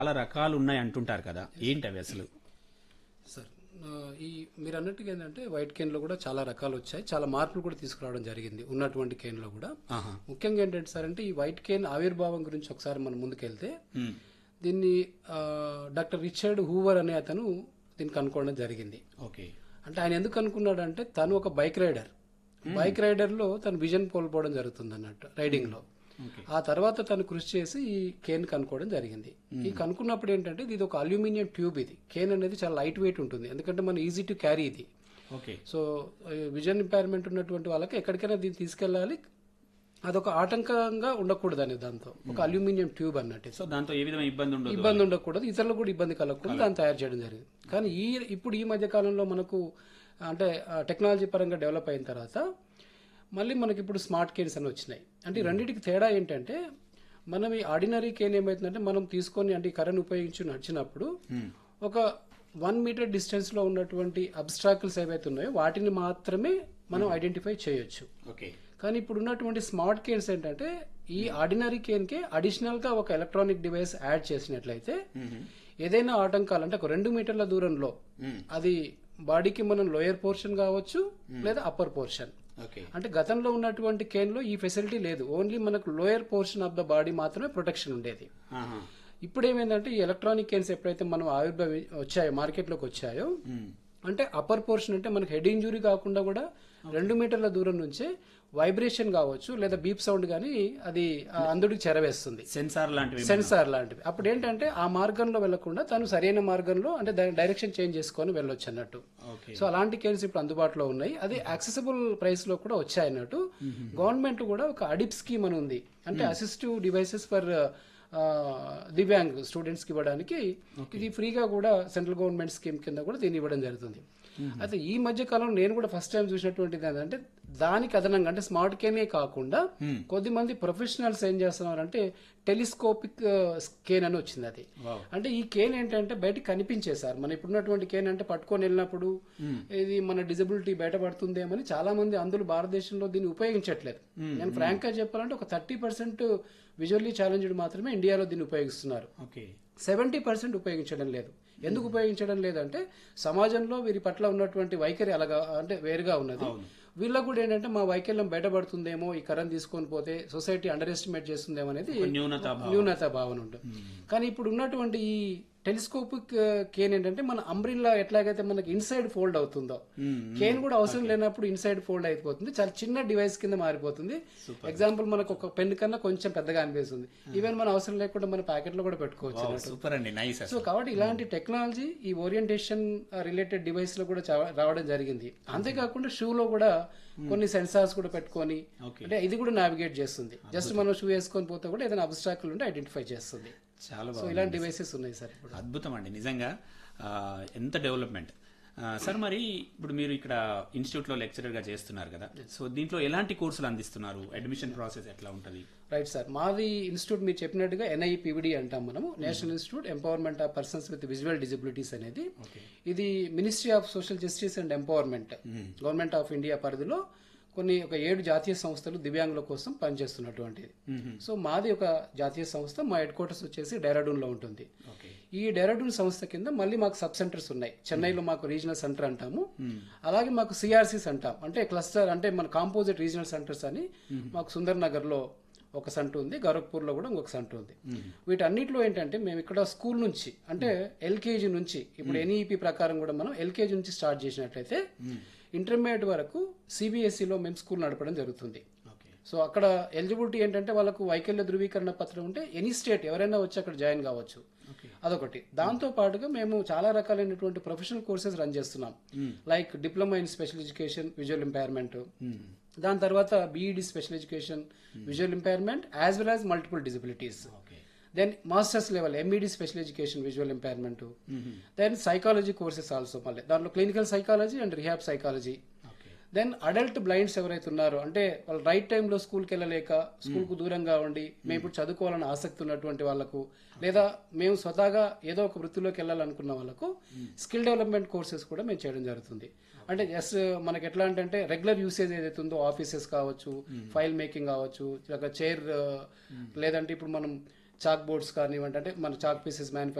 చాలా రకాలు ఉన్నాయి అంటుంటారు కదా ఏంటి అవి అసలు సార్ ఆ, ఈ మీరు అన్నట్టుగా ఏంటంటే వైట్ కేన్లో కూడా చాలా రకాలు వచ్చాయి చాలా మార్పులు కూడా తీసుకురావడం జరిగింది ఉన్నటువంటి కేన్లో కూడా ఆహా. ముఖ్యంగా ఏంటంటే సార్ అంటే ఈ వైట్ కేన్ ఆవిర్భావం గురించి ఒకసారి మనం ముందుకెళ్తే మ్మ్. దీన్ని ఆ, డాక్టర్ రిచర్డ్ హూవర్ అనే అతను దీన్ని కనుక్కోవడం జరిగింది ఓకే అంటే ఆయన ఎందుకు అనుకున్నాడంటే తను ఒక బైక్ రైడర్ బైక్ రైడర్ లో తను విజన్ కోల్పోవడం జరుగుతుంది అన్నట్టు రైడింగ్ లో ఓకే ఆ తర్వాత తను కృషి చేసి ఈ కేన్ కనుక్కోవడం జరిగింది ఈ కనుక్కున్నప్పుడు ఏంటంటే ఇది ఒక అల్యూమినియం ట్యూబ్ ఇది కేన్ అనేది చాలా లైట్ వెయిట్ ఉంటుంది ఎందుకంటే మనం ఈజీ టు క్యారీ ఇది ఓకే సో విజన్ ఇంపైర్మెంట్ ఉన్నటువంటి వాళ్ళకి ఎక్కడికైనా దీన్ని తీసుకెళ్ళాలి అదొక ఆటంకంగా ఉండకూడదు అనే దాంతో ఒక అల్యూమినియం ట్యూబ్ అన్నట్టు ఇది. సో దాంతో ఏ విధమైన ఇబ్బంది ఉండదు ఇబ్బంది ఉండకూడదు ఇతరులకు కూడా ఇబ్బంది కలగకూడదు దాన్ని తయారు చేయడం జరిగింది కానీ ఈ ఇప్పుడు ఈ మధ్య కాలంలో మనకు అంటే టెక్నాలజీ పరంగా డెవలప్ అయిన తర్వాత మళ్ళీ మనకి ఇప్పుడు స్మార్ట్ కేన్స్ అని వచ్చినాయి అంటే ఈ రెండింటికి తేడా ఏంటంటే మనం ఈ ఆర్డినరీ కేన్ ఏమవుతుందంటే మనం తీసుకొని అంటే ఈ కరెంట్ ఉపయోగించి నడిచినప్పుడు ఒక వన్ మీటర్ డిస్టెన్స్ లో ఉన్నటువంటి అబ్స్ట్రాకిల్స్ ఏవైతే ఉన్నాయో వాటిని మాత్రమే మనం ఐడెంటిఫై చేయొచ్చు ఓకే కానీ ఇప్పుడు ఉన్నటువంటి స్మార్ట్ కేన్స్ ఏంటంటే ఈ ఆర్డినరీ కేన్ కి అడిషనల్ గా ఒక ఎలక్ట్రానిక్ డివైస్ యాడ్ చేసినట్లయితే ఏదైనా ఆటంకాలు అంటే ఒక రెండు మీటర్ల దూరంలో అది బాడీకి మనం లోయర్ పోర్షన్ కావచ్చు లేదా అప్పర్ పోర్షన్ ఓకే అంటే గతంలో ఉన్నటువంటి కేన్ లో ఈ ఫెసిలిటీ లేదు ఓన్లీ మనకు lower portion of the body మాత్రమే ప్రొటెక్షన్ ఉండేది ఆహా. ఇప్పుడు ఏమైందంటే ఈ ఎలక్ట్రానిక్ కేన్స్ ఎప్పుడైతే మనం ఆవిర్భవి వచ్చాయో మార్కెట్లోకి వచ్చాయో మ్మ్. అంటే అప్పర్ పోర్షన్ అంటే మనకి హెడ్ ఇంజురీ కాకుండా కూడా రెండు మీటర్ల దూరం నుంచే వైబ్రేషన్ కావచ్చు లేదా బీప్ సౌండ్ కానీ అది ఆ అందుడికి చెరవేస్తుంది సెన్సార్ లాంటివి సెన్సార్ లాంటివి అప్పుడు ఏంటంటే ఆ మార్గంలో వెళ్లకుండా తను సరైన మార్గంలో అంటే దాని డైరెక్షన్ చేంజ్ చేసుకొని వెళ్ళొచ్చు అన్నట్టు ఓకే సో అలాంటి కేన్స్ ఇప్పుడు అందుబాటులో ఉన్నాయి అది యాక్సెసిబుల్ ప్రైస్ లో కూడా వచ్చాయి అన్నట్టు గవర్నమెంట్ కూడా ఒక అడిప్ స్కీమ్ అని ఉంది అంటే assistive devices for divyang students కి ఇవ్వడానికి ఇది ఫ్రీగా కూడా సెంట్రల్ గవర్నమెంట్ స్కీమ్ కింద కూడా దీన్ని ఇవ్వడం జరుగుతుంది అయితే ఈ మధ్య కాలంలో నేను కూడా ఫస్ట్ టైం చూసినటువంటిది ఏంటంటే దానికి అదనంగా అంటే స్మార్ట్ కేనే కాకుండా కొద్ది మంది ప్రొఫెషనల్స్ ఏం చేస్తున్నారంటే టెలిస్కోపిక్ కేన్ అని వచ్చింది అది వావ్. అంటే ఈ కేన్ ఏంటంటే బయటకు కనిపించే సార్ మన ఇప్పుడున్నటువంటి కేన్ అంటే పట్టుకొని వెళ్ళినప్పుడు ఇది మన డిజబిలిటీ బయటపడుతుందేమని చాలా మంది అందులో భారతదేశంలో దీన్ని ఉపయోగించట్లేదు నేను ఫ్రాంక్ గా చెప్పాలంటే ఒక థర్టీ పర్సెంట్ విజువల్లీ ఛాలెంజ్డ్ మాత్రమే ఇండియాలో దీన్ని ఉపయోగిస్తున్నారు ఓకే సెవెంటీ పర్సెంట్ ఉపయోగించడం లేదు ఎందుకు ఉపయోగించడం లేదంటే సమాజంలో వీరి పట్ల ఉన్నటువంటి వైఖరి అలాగా అంటే వేరుగా ఉన్నది వీళ్ళకు కూడా ఏంటంటే మా వైకల్యం బయటపడుతుందేమో ఈ కరెంట్ తీసుకొని పోతే సొసైటీ అండర్ ఎస్టిమేట్ చేస్తుందేమో అనేది న్యూనత న్యూనత భావన ఉంటుంది కానీ ఇప్పుడు ఉన్నటువంటి ఈ టెలిస్కోపిక్ కేన్ ఏంటంటే మన అంబ్రిల్లా ఎట్లాగైతే మనకి ఇన్సైడ్ ఫోల్డ్ అవుతుందో కేన్ కూడా అవసరం లేనప్పుడు ఇన్సైడ్ ఫోల్డ్ అయిపోతుంది చాలా చిన్న డివైస్ కింద మారిపోతుంది ఎగ్జాంపుల్ మనకు ఒక పెన్ కన్నా కొంచెం పెద్దగా అనిపిస్తుంది ఈవెన్ మన అవసరం లేకుండా మన ప్యాకెట్ లో కూడా పెట్టుకోవచ్చు అన్నట్టు. సూపర్ అండి నైస్ సో కాబట్టి ఇలాంటి టెక్నాలజీ ఈ ఓరియంటేషన్ రిలేటెడ్ డివైస్ లో కూడా చా- రావడం జరిగింది అంతేకాకుండా షూ లో కూడా కొన్ని సెన్సార్స్ కూడా పెట్టుకొని Okay. అంటే ఇది కూడా నావిగేట్ చేస్తుంది జస్ట్ మనం షూ వేసుకొని పోతే కూడా ఏదైనా అబ్స్ట్రాక్ల్ ఉంటే ఐడెంటిఫై చేస్తుంది చాలా సో బాగుంది ఇలాంటి డివైసెస్ ఉన్నాయి సార్ ఇప్పుడు అద్భుతం అండి నిజంగా ఆ, ఎంత డెవలప్మెంట్ ఆ, సార్ మరి ఇప్పుడు మీరు ఇక్కడ ఇన్స్టిట్యూట్ లో లెక్చరర్ గా చేస్తున్నారు కదా సో దీంట్లో ఎలాంటి కోర్సులు అందిస్తున్నారు అడ్మిషన్ ప్రాసెస్ ఎట్లా ఉంటది రైట్ సార్ మాది ఇన్స్టిట్యూట్ మీరు చెప్పినట్టుగా ఎన్ఐపివిడి అంటాం మనము national institute empowerment of persons with visual disabilities అనేది ఇది ministry of social justice and empowerment government of India పరిధిలో కొన్ని ఒక ఏడు జాతీయ సంస్థలు దివ్యాంగుల కోసం పనిచేస్తున్నటువంటిది సో మాది ఒక జాతీయ సంస్థ మా హెడ్ క్వార్టర్స్ వచ్చేసి డెహ్రాడూన్ లో ఉంటుంది ఓకే ఈ డెహ్రాడూన్ సంస్థ కింద మళ్ళీ మాకు సబ్ సెంటర్స్ ఉన్నాయి చెన్నైలో మాకు రీజనల్ సెంటర్ అంటాము అలాగే మాకు సిఆర్సీస్ అంటాం అంటే క్లస్టర్ అంటే మన కాంపోజిట్ రీజనల్ సెంటర్స్ అని మాకు సుందర్ నగర్ లో ఒక సెంటర్ ఉంది గోరఖ్పూర్ లో కూడా ఇంకొక సెంటర్ ఉంది వీటన్నిటిలో ఏంటంటే మేము ఇక్కడ స్కూల్ నుంచి అంటే ఎల్కేజీ నుంచి ఇప్పుడు ఎన్ఈపి ప్రకారం కూడా మనం ఎల్కేజీ నుంచి స్టార్ట్ చేసినట్లయితే ఇంటర్మీడియట్ వరకు సిబిఎస్ఈలో మేము స్కూల్ నడపడం జరుగుతుంది ఓకే సో అక్కడ ఎలిజిబిలిటీ ఏంటంటే వాళ్ళకు వైకల్య ధృవీకరణ పత్రం ఉంటే ఎనీ స్టేట్ ఎవరైనా వచ్చి అక్కడ జాయిన్ కావచ్చు ఓకే అదొకటి దాంతో పాటుగా మేము చాలా రకాలైనటువంటి ప్రొఫెషనల్ కోర్సెస్ రన్ చేస్తున్నాం like diploma in special education visual impairment దాని తర్వాత BEd special education visual impairment as well as multiple disabilities okay then masters level MEd special education visual impairment then psychology courses also మళ్ళీ దాంట్లో clinical psychology and rehab psychology okay then adult blinds ఎవరైతే ఉన్నారో అంటే వాళ్ళు right టైంలో స్కూల్కి వెళ్ళలేక స్కూల్కు దూరంగా ఉండి మేము ఇప్పుడు చదువుకోవాలని ఆసక్తి ఉన్నటువంటి వాళ్ళకు లేదా మేము స్వతహాగా ఏదో ఒక వృత్తిలోకి వెళ్ళాలనుకున్న వాళ్ళకు స్కిల్ డెవలప్మెంట్ కోర్సెస్ కూడా మేము చేయడం జరుగుతుంది అంటే జస్ట్ మనకి ఎట్లా అంటే రెగ్యులర్ యూసేజ్ ఏదైతే ఉందో ఆఫీసెస్ కావచ్చు ఫైల్ మేకింగ్ కావచ్చు లేక చైర్ లేదంటే ఇప్పుడు మనం చాక్ బోర్డ్స్ కానివ్వండి అంటే మన చాక్ పీసెస్